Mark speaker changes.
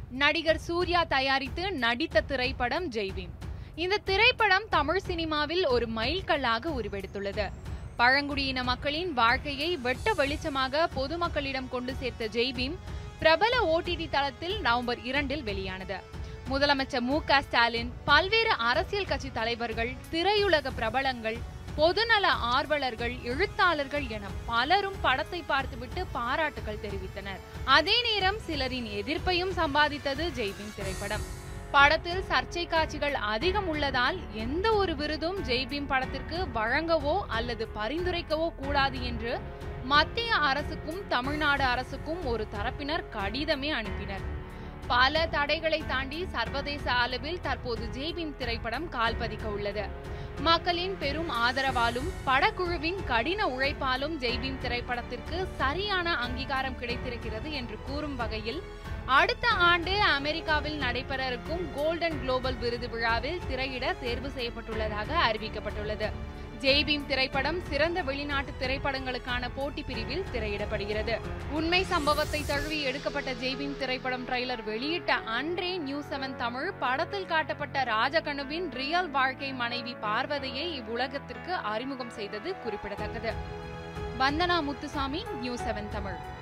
Speaker 1: நடிகர் சூர்யா தயாரித்து நடித்த திரைப்படம் ஜெய்பீம் இந்த திரைப்படம் தமிழ் சினிமாவில் ஒரு மைல்கல்லாக உருவெடுத்துள்ளது பழங்குடியின மக்களின் வாழ்க்கையை வெட்ட வெளிச்சமாக பொதுமக்களிடம் கொண்டு சேர்த்த ஜெய்பீம் பிரபல ஓடிடி தளத்தில் நவம்பர் இரண்டில் வெளியானது முதலமைச்சர் மு க ஸ்டாலின் பல்வேறு அரசியல் கட்சி தலைவர்கள் திரையுலக பிரபலங்கள் பொதுநல ஆர்வலர்கள் எழுத்தாளர்கள் என பலரும் படத்தை பார்த்துவிட்டு பாராட்டுகள் தெரிவித்தனர் அதே நேரம் சிலரின் எதிர்ப்பையும் சம்பாதித்தது ஜெய்பீம் திரைப்படம் படத்தில் சர்ச்சை காட்சிகள் அதிகம் உள்ளதால் எந்த ஒரு விருதும் ஜெய்பீம் படத்திற்கு வழங்கவோ அல்லது பரிந்துரைக்கவோ கூடாது என்று மத்திய அரசுக்கும் தமிழ்நாடு அரசுக்கும் ஒரு தரப்பினர் கடிதமே அனுப்பினர் பல தடைகளை தாண்டி சர்வதேச அளவில் தற்போது ஜெய்பீம் திரைப்படம் கால் பதிக்க உள்ளது மக்களின் பெரும் ஆதரவாலும் படக்குழுவின் கடின உழைப்பாலும் ஜெய்பீம் திரைப்படத்திற்கு சரியான அங்கீகாரம் கிடைத்திருக்கிறது என்று கூறும் வகையில் அடுத்த ஆண்டு அமெரிக்காவில் நடைபெற இருக்கும் கோல்டன் குளோபல் விருது விழாவில் திரையிட தேர்வு செய்யப்பட்டுள்ளதாக அறிவிக்கப்பட்டுள்ளது ஜெய்பீம் திரைப்படம் சிறந்த வெளிநாட்டு திரைப்படங்களுக்கான போட்டி பிரிவில் திரையிடப்படுகிறது உண்மை சம்பவத்தை தழுவி எடுக்கப்பட்ட ஜெய்பீம் திரைப்படம் ட்ரைலர் வெளியிட்ட அன்றே நியூஸ் செவன் தமிழ் படத்தில் காட்டப்பட்ட ராஜகனுவின் ரியல் வாழ்க்கை மனைவி பார்வதியை இவ்வுலகத்திற்கு அறிமுகம் செய்தது குறிப்பிடத்தக்கது வந்தனா முத்துசாமி நியூஸ் செவன் தமிழ்